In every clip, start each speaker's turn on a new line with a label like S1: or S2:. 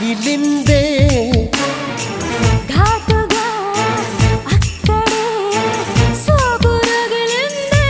S1: తగిలిందే
S2: ఘాటుగా అక్కడే సోకు రగిలిందే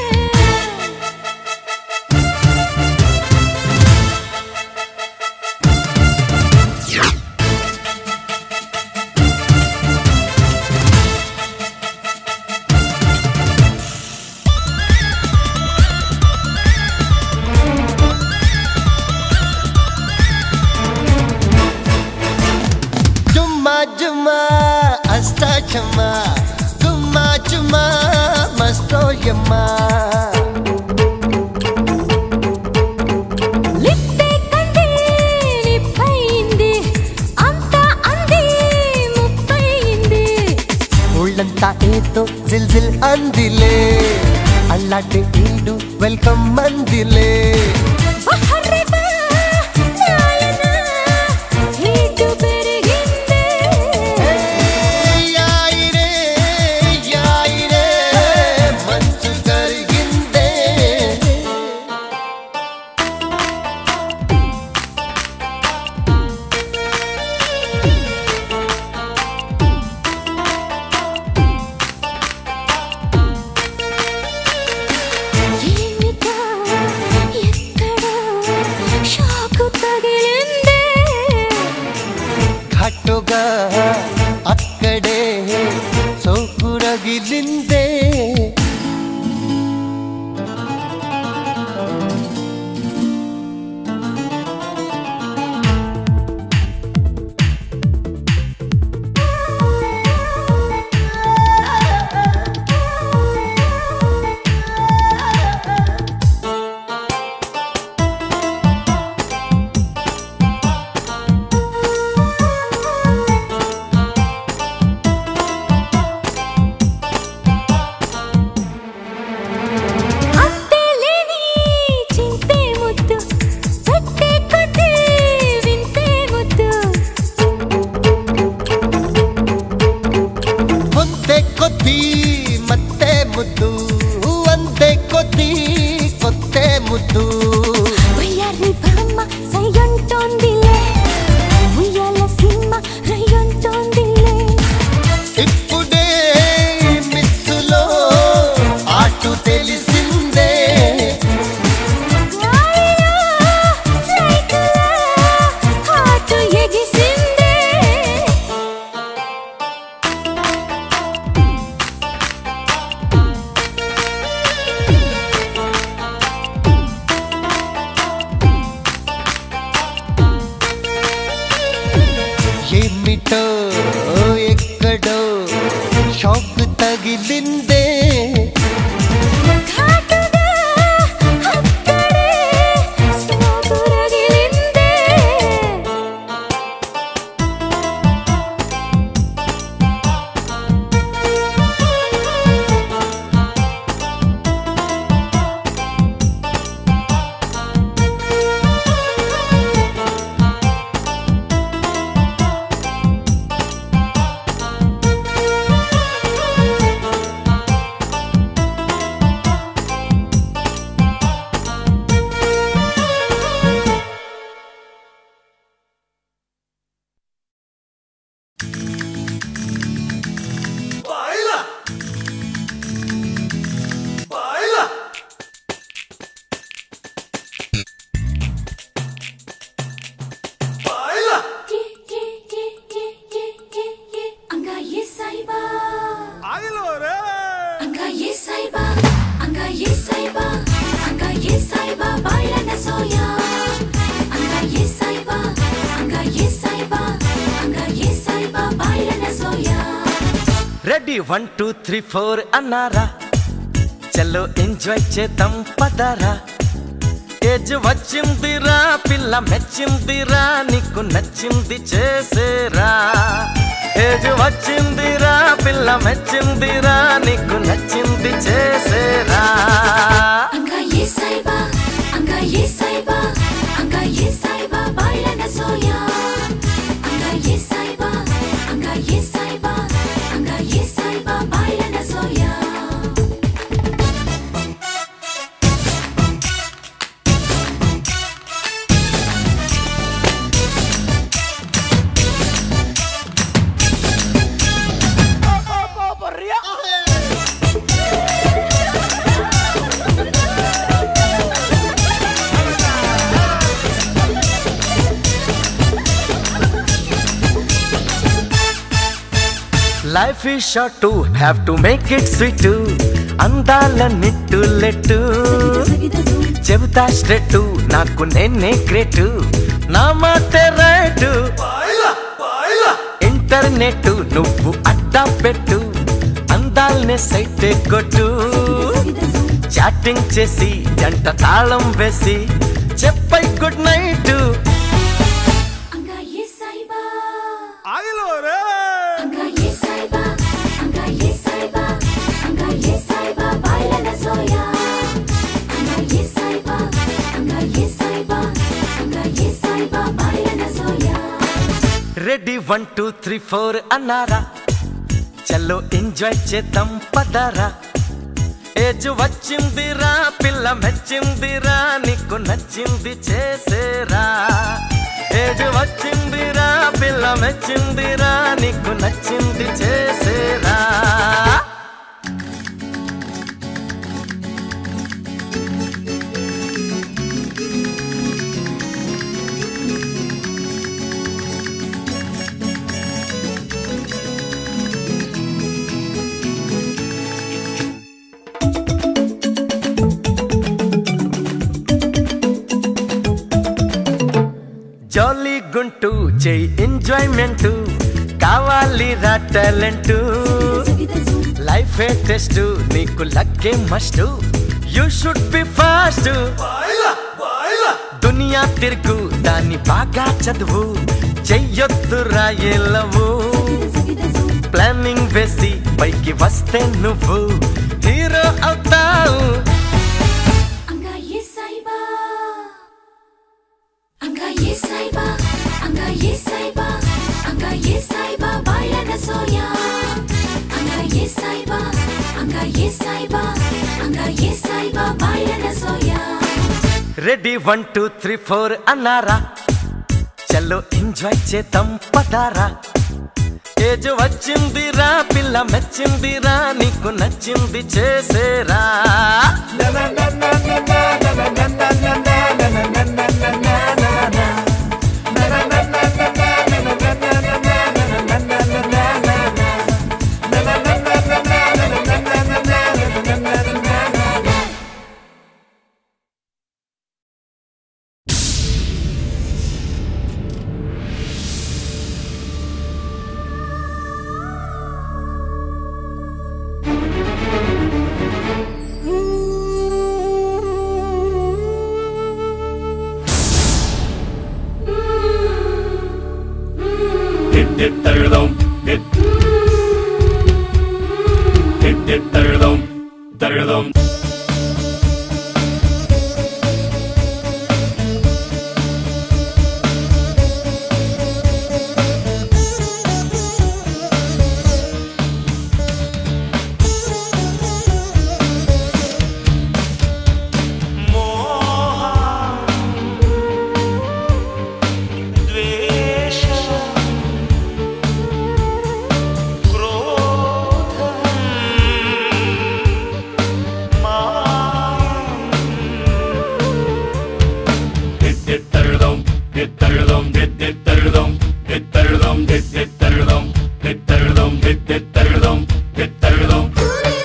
S1: జుమ్మా జుమ్మా అష్టాచమ్మా గుమ్మా చుమ్మా మస్తోయమ్మా
S2: లిప్పే కంది నిప్పయింది అంతా అంది ముప్పయింది
S1: ఒళ్ళంతా ఏదో జిల్ జిల్ అందిలే అల్లాటి ఈడు వెల్కమ్ మందిలే
S2: బహర్రెబా నాయనా హీటు పెరిగిందే
S1: యాయిరే యాయిరే మంచు కరిగిందే
S2: ఏమిటో ఎక్కడో షాకు తగిలిందే
S1: ఘాటుగా అక్కడే సోకురగిలిందే
S2: అంతే లేని చింతే ముద్దు పెట్టే కొద్ది వింతే ముద్దు
S1: ಒಂದೇ ಕೊದ್ದಿ ಮತ್ತೆ ಮುದ್ದು ಒಂದೇ ಕೊದ್ದಿ ಕೊತ್ತೆ ಮುದ್ದು
S2: ఉయ్యారి బామ్మ సయ్యంటోందిలే ఉయ్యాల సినిమా రయ్యంటోందిలే
S1: ఇప్పుడే మిస్సులో ఆటు తెలిసిందే
S2: గాలిలో సైకిలా హాటు ఎగిసిందే
S1: ఏమిటో ఎక్కడో షాక్ తగిలిందే
S2: ఘాటుగా అక్కడే సోకు రగిలిందే
S3: Baila. Baila. Baila.
S2: Anga ye saiba,
S3: Baila, re.
S2: anga ye saiba, anga ye saiba, anga ye saiba, baila na soya. Anga ye saiba, anga ye saiba, anga ye saiba, baila na soya.
S4: Ready one two three four అన్నారా చలో enjoy చేద్దాం పదరా age వచ్చిందిరా పిల్ల మెచ్చిందిరా నీకు నచ్చింది చేసేరా age వచ్చిందిరా పిల్ల మెచ్చిందిరా నీకు నచ్చింది చేసేరా
S2: Anga ye saiba, anga ye saiba, anga ye saiba, baila na soya. Anga ye saiba, anga ye saiba, anga ye saiba, baila na soya.
S3: Baila.
S4: Life is short to have to make it sweet అందాల నిట్టు లెట్టు చెబుతా straight నాకు నేనే great నా మాట right
S3: baila, baila.
S4: Internet నువ్వు అడ్డా పెట్టు అందాల్నే site కొట్టు చాటింగ్ చేసి జంట తాళం వేసి చెప్పై good night
S2: Anga ye saiba,
S3: ఆగిలో రే
S2: anga ye saiba, anga ye saiba, anga ye saiba, baila na soya. Anga ye saiba, anga ye saiba, anga ye saiba, baila na soya.
S4: Ready one two three four అన్నారా చలో enjoy చేద్దాం పదారా age వచ్చిందిరా పిల్ల మెచ్చిందిరా నీకు నచ్చింది చేసేరా age వచ్చిందిరా పిల్ల మెచ్చిందిరా నీకు నచ్చింది చేసేరా జాలీ గుంటూ చేయి ఎంజాయ్మెంట్ కావాలి రా టాలెంట్ లైఫ్ ఏ టెస్ట్ నీకు లక్కే must you should be fast
S3: baila, baila.
S4: దునియా తిరుగు దాన్ని బాగా చదువు చెయ్యొద్దు రాయేలవు ప్లానింగ్ వేసి పైకి వస్తే నువ్వు హీరో అవుతావు
S2: Anga ye saiba, anga ye saiba, anga ye saiba, anga ye saiba, baila na soya. Anga ye saiba, anga ye saiba, anga ye saiba, baila na soya.
S4: Ready one two three four అన్నారా చలో enjoy చేద్దాం పదారా age వచ్చిందిరా పిల్ల మెచ్చిందిరా నీకు నచ్చింది చేసేరా
S5: Hit it tardum, hit. Hit it tardum, tardum. Hit it tardum, hit tardum, hit it tardum, hit tardum, hit it tardum, hit tardum, hit it tardum, hit tardum.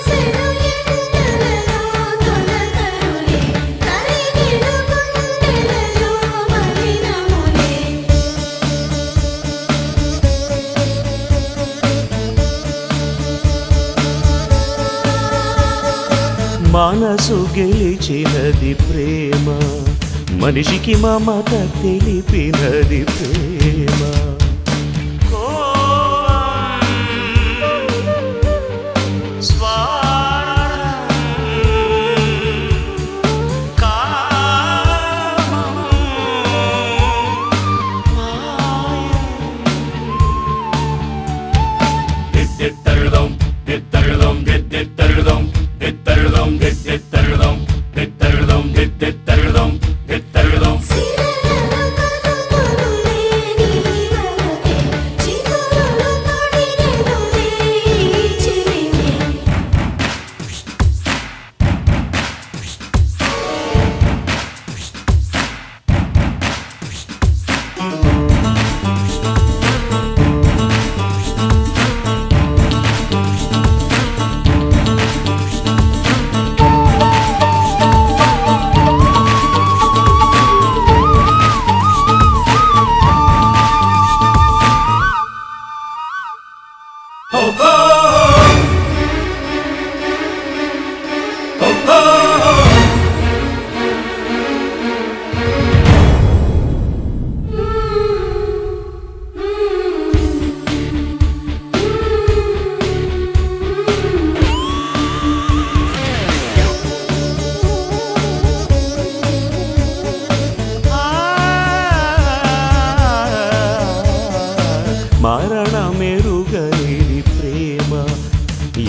S6: మనసు గెలిచినది ప్రేమ మనిషికి మమత తెలిపినది ప్రేమ
S5: Hit it tardum, hit tardum, hit it tardum, hit tardum, hit it tardum, hit tardum, hit it tardum, hit tardum.
S2: Sirena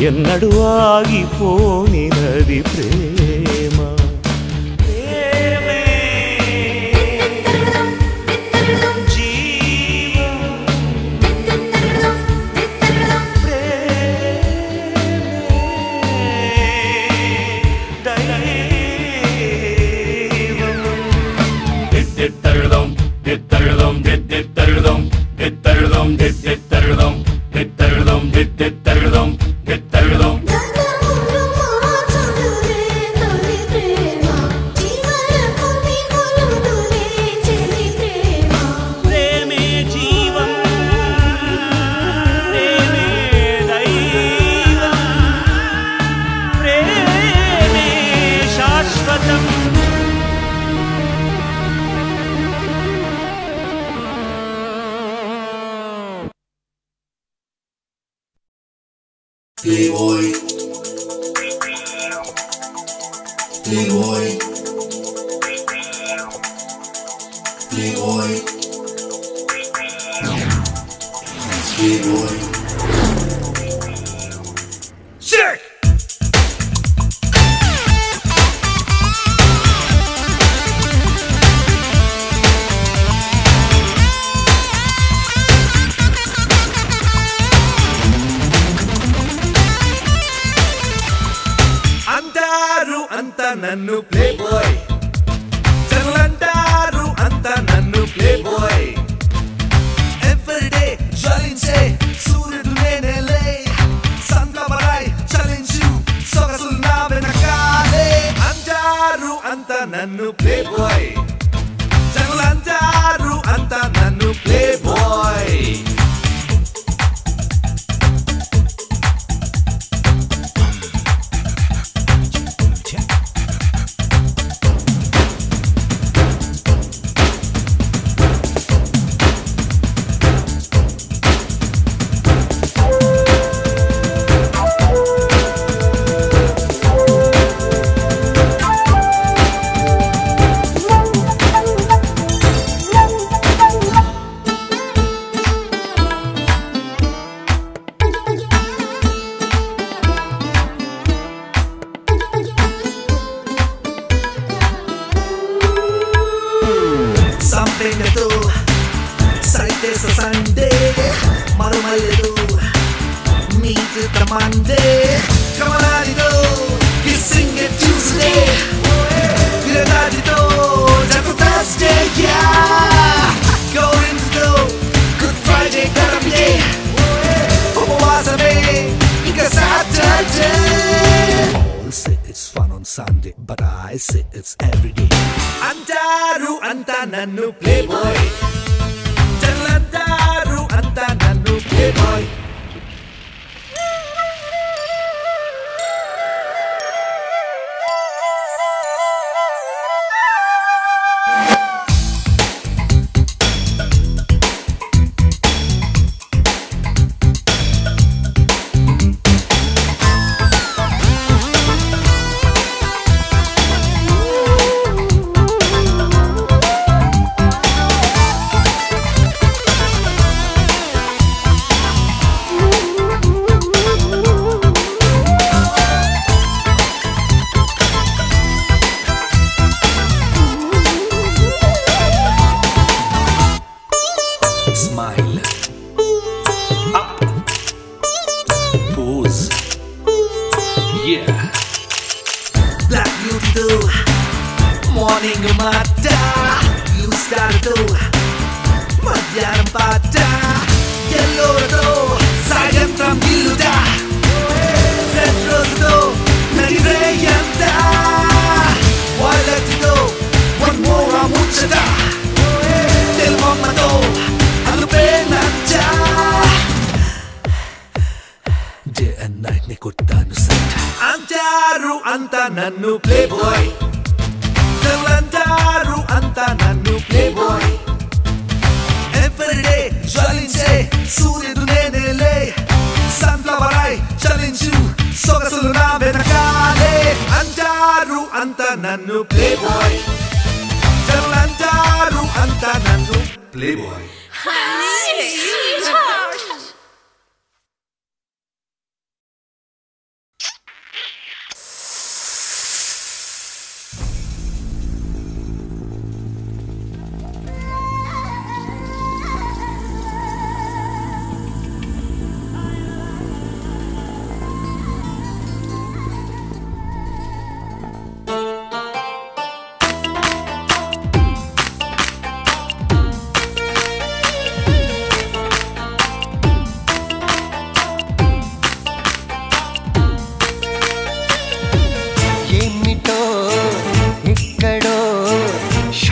S6: ఎన్నడు ఆగిపోనినది ప్రేమ ప్రేమే జీవం
S5: தித்தருதம் தித்தருதம் தித்தருதம் தித்தருதம் தித்தருதம் தித்தருதம் தித்தருதம் தித்தருதம்
S6: ప్రేమే జీవం ప్రేమే దైవం ప్రేమే శాశ్వతం
S3: Playboy. Playboy. Playboy. Playboy.
S5: Check!
S3: అంటారు అంత నన్ను ప్లే బాయ్ జనులంటారు అంత నన్ను ప్లే బాయ్ ఎవ్రీడే జ్వలించే సూర్యుడు నేనేలే సంతమరాయ్ చలించు సొగసులు నా వెనకాలే అంటారు అంత నన్ను ప్లే బాయ్ జనులంటారు అంత నన్ను ప్లే బాయ్ సంపెంగతో సైతేస సండే మరుమల్లెలు మీట్ మండే కమలానితో కిస్సింగ్ ట్యూస్డే విరదాదితో జపు Thursday ya going to Good Friday కరమే ఉపవాసమే ఇక Saturday All say it's fun on Sunday, but I say it's every day. అంటారు అంతా నన్ను ప్లే బాయ్ జల్లంటారు అంతా నన్ను playboy Smile. Up. Pose. Yeah. Black beauty do. Morning mata. You start to. మధ్యాహ్నం పాట ఎల్లోతో సాయంత్రం ఇల్లుదా రెడ్ రోజుతో నడిరేయంతా వాళ్ళతో వన్ మోర్ ముచ్చట తెలుగమ్మతో అలుపే నచ్చ డే అండ్ నైట్ ని కొట్టాను సైట్ అంటారు అంత నన్ను ప్లే బాయ్ అంటారు అంత నన్ను ప్లే బాయ్ ఎవ్రీడే జ్వలించే సూర్యుడు నేనేలే సన్ఫ్లవర్ ఐ చలించు సొగసులు నా వెనకాలే అంటారు అంత నన్ను ప్లే బాయ్ జనులంటారు అంత నన్ను ప్లే బాయ్
S2: Sweetheart.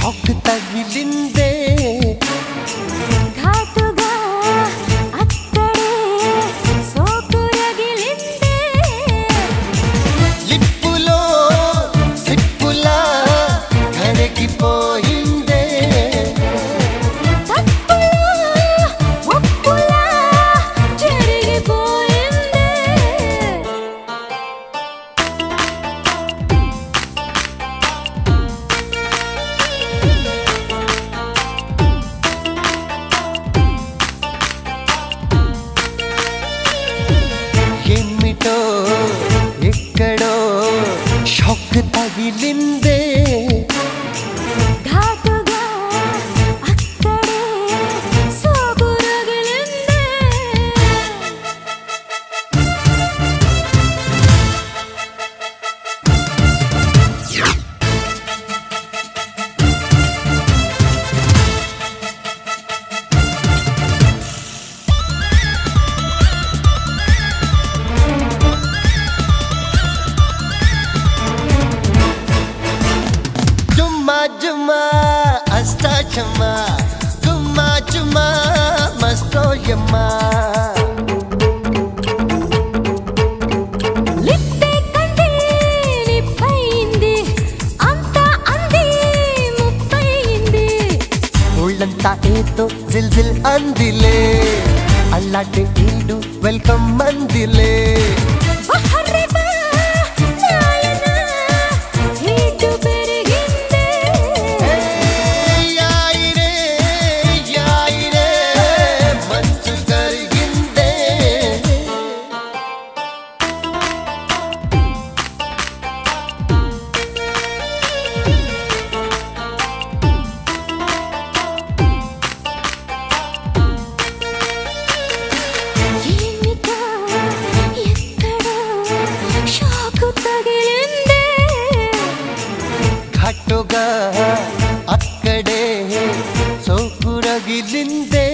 S1: షాక్ తగిలిందే
S2: ఘాటుగా అక్కడే సోకు రగిలిందే
S1: లిప్పులో సిప్పులా కరిగిపోయిందే
S2: తప్పులా ఒప్పులా జరిగిపోయిందే
S1: ఏమిటో ఎక్కడో షాక్ తగిలిందే
S2: ఘాటుగా అక్కడే సోకు రగిలిందే
S1: జుమ్మా జుమ్మా అష్టాచమ్మా గుమ్మా చుమ్మా మస్తోయమ్మా
S2: లిప్పే కంటే నిప్పయింది అంతా అంది ముప్పయింది
S1: ఒళ్ళంతా ఏదో జిల్ జిల్ అందిలే అల్లాంటి ఈడు వెల్కమ్ అందిలే
S2: బహర్రివా నాయనా హీటు పెరిగిందే
S1: యాయిరే యాయిరే మంచు కరిగిందే
S2: ఏమిటో ఎక్కడో షాకు తగిలిందే
S1: ఘట్టుగా అక్కడే సోకురగిలిందే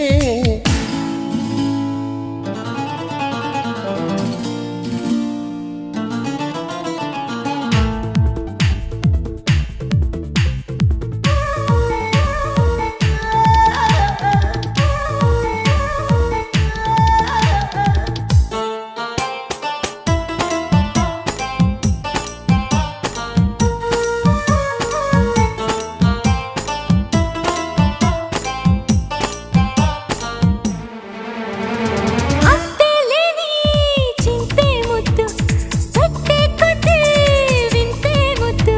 S2: అంతే లేని చింతే ముద్దు పెట్టే కొద్ది వింతే ముద్దు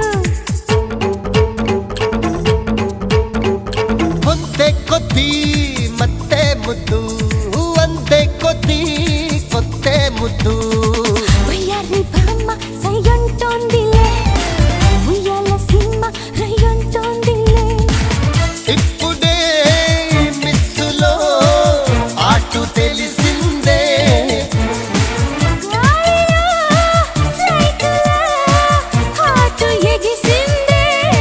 S1: పొంతే కొద్దీ మత్తే ముద్దు అంతే కొద్దీ కొత్తే ముద్దు
S2: ఉయ్యాలి బామ్మ సయ్యంటోందిలే ఉయ్యాల సినిమ రయ్యంటోందిలే
S1: ఇప్పుడే మిస్సులో ఆటు తెలిసిందే
S2: గాలిలో ఫ్లైటులా హాటు ఎగిసిందే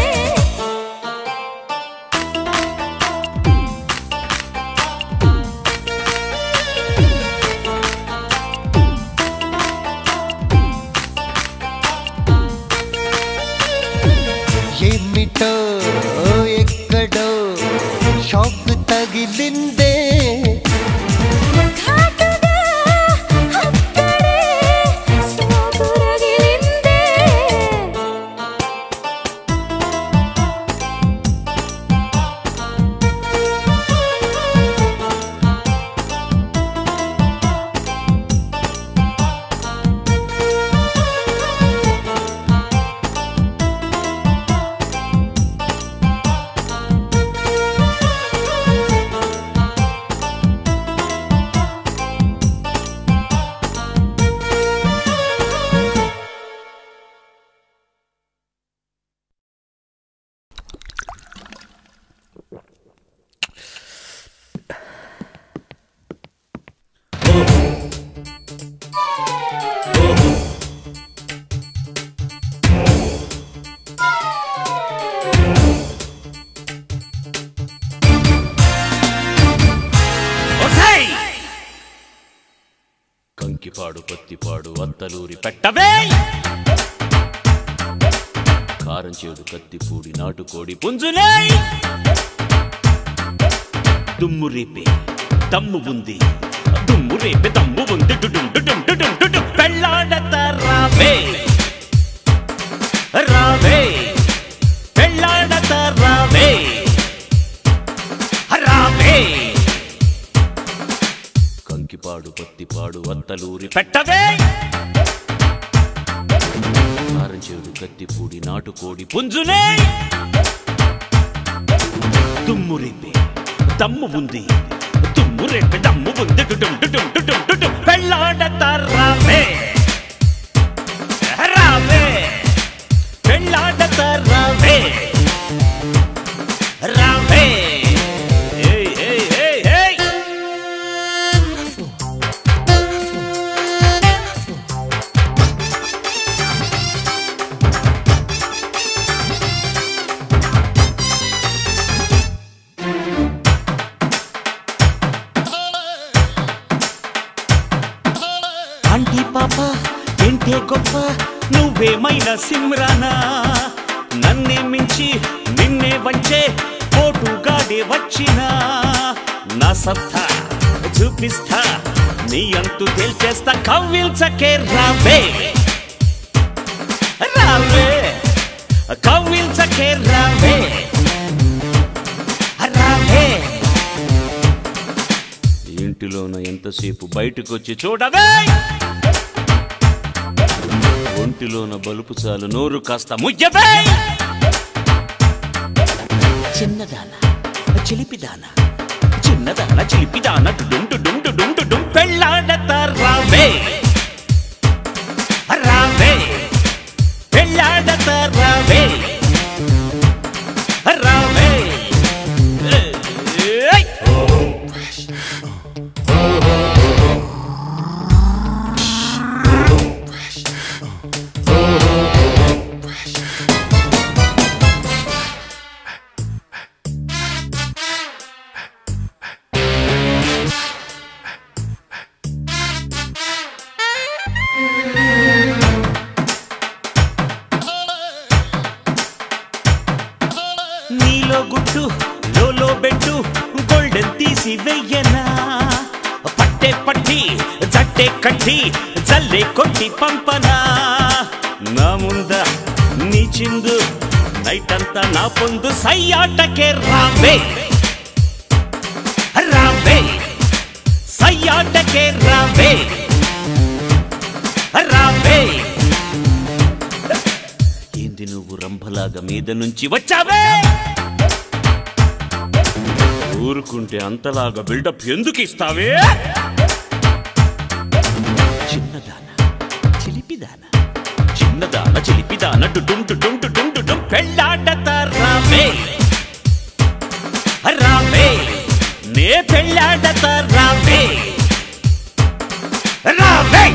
S1: ఏమిటో ఎక్కడో షాక్ తగిలిందే
S2: ఘాటుగా అక్కడే సోకు రగిలిందే
S6: ఒసేయ్! కంకిపాడు పత్తిపాడు అత్తలూరి పెట్టవే
S5: ఆరంచేడు కత్తిపూడి నాటుకోడి పుంజులే దుమ్ము రేపే దమ్ము ఉంది దుమ్ము రేపే దమ్ము ఉంది డుడుం డుడుం డుడుం డుడుం పెళ్ళాడత రావే రావే పెళ్ళాడత రావే రావే కంకిపాడు పత్తిపాడు అత్తలూరి పెట్టవే ఆరంచేడు కత్తిపూడి నాటుకోడి పుంజునే దుమ్ము రేపే దమ్ము ఉంది దుమ్ము రేపే దమ్ము ఉంది డుడుం డుడుం డుడుం డుడుం పెళ్ళాడత రావే రావే పెళ్ళాడత రావే రావే ఏయ్ ఏయ్ ఏయ్ ఏయ్ ఆంటీ పాప ఏంటే గొప్ప నువ్వేమైనా సిమ్రానా నన్నే మించి నిన్నే వంచే పోటుగాడే వచ్చినా నా సత్తా చూపిస్తా నీ అంతు తేల్చేస్తా కవ్విల్చకే రావే రావే కవ్విల్చకే రావే రావే ఇంటిలోన ఎంతసేపు బయటకొచ్చి చూడవే ఒంటిలోన బలుపు చాలు నోరు కాస్త ముయ్యవే చిన్నదాన చిలిపిదాన చిన్నదాన చిలిపిదాన డుండు డుండు డుండు డుం పెళ్ళాడత రావే రావే పెళ్ళాడత రావే రావే ఏయ్! నీలో గుట్టు లోలో బెట్టు గోల్డెన్ తీసి వెయ్యనా పట్టే పట్టి జట్టే కట్టి జల్లే కొట్టి పంపనా నా ముంద నీ చిందు నైట్ అంతా నా పొందు సయ్యాటకే రావే రావే సయ్యాటకే రావే రావే ఏంది నువ్వు రంభలాగా మీద నుంచి వచ్చావే ఊరుకుంటే అంతలాగా బిల్డప్ ఎందుకు ఇస్తావే చిన్నదాన చిలిపిదాన చిన్నదాన చిలిపిదాన డుడుం డుడుం డుడుం డుడుం పెళ్ళాడత రావే రావే నే పెళ్ళాడత రావే రావే